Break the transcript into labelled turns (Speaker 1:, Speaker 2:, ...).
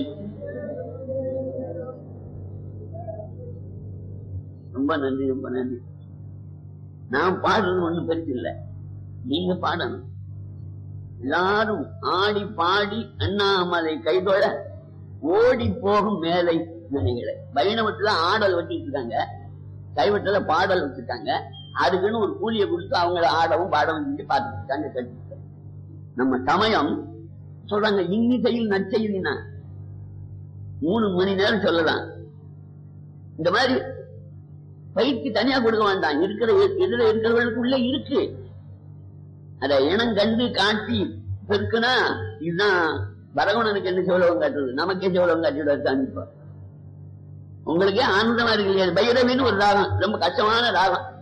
Speaker 1: ரொம்ப நன்றி ரொம்ப நன்றி நான் பாடுறது ஒண்ணும் பெருசு இல்ல நீங்க பாடணும் எல்லாரும் ஆடி பாடி அண்ணாமலை கைதொழ ஓடி போகும் மேலை நினைகளை வைணவத்துல ஆடல் வச்சுட்டு இருக்காங்க கைவட்டத்துல பாடல் வச்சுட்டாங்க அதுக்குன்னு ஒரு கூலியை கொடுத்து அவங்கள ஆடவும் பாடவும் செஞ்சு பார்த்துட்டு இருக்காங்க கேட்டுட்டு நம்ம சமயம் சொல்றாங்க இன்னிசையில் நற்செய்தினா மூணு மணி நேரம் சொல்லலாம் இந்த மாதிரி பயிற்சி தனியா கொடுக்க வேண்டாம் இருக்கிற இதுல இருக்கிறவர்களுக்குள்ள இருக்கு அத இனம் கண்டு காட்டி பெருக்குனா இதுதான் பரகுணனுக்கு என்ன செவலவம் காட்டுறது நமக்கே செவலவம் காட்டிவிட காமிப்பா உங்களுக்கே ஆனந்தமா இருக்கு இல்லையா பைரவின்னு ஒரு ராகம் ரொம்ப கஷ்டமான ராகம்